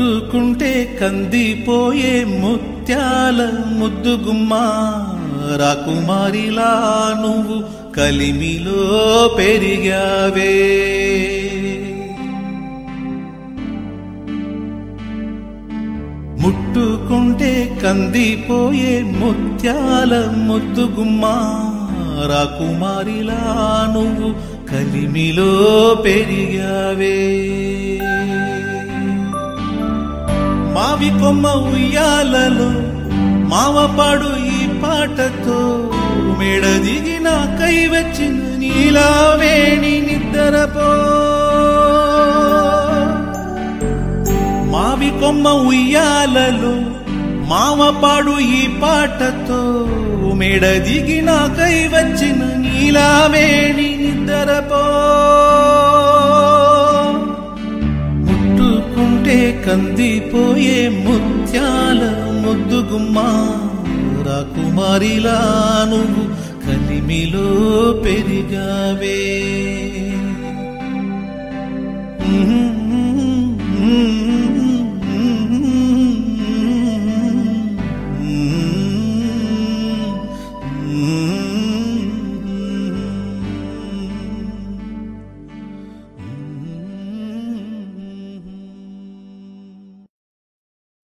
ముట్టుకుంటే కందిపోయే ముత్యాల ముద్దుగుమ్మ రాకుమారిలా నువ్వు కలిమిలో పెరిగావే ముట్టుకుంటే కందిపోయే ముత్యాల ముద్దుగుమ్మ రాకుమారిలా నువ్వు కలిమిలో పెరిగావే మావి కొమ్మ ఉయ్యాలలో మావపాడు ఈ పాటతో మెడ దిగిన కై వచ్చిన నీలావేణి నిద్రపో మావి కొమ్మ ఉయ్యాలలో మావపాడు ఈ పాటతో మెడ దిగిన కై వచ్చిన నీలావేణి నిద్రపో ముట్టుకుంటే కందిపోయే ముత్యాల ముద్దుగుమ్మ రాకుమారిలా నువ్వు కలిమిలో పెరిగావే ఉహుం.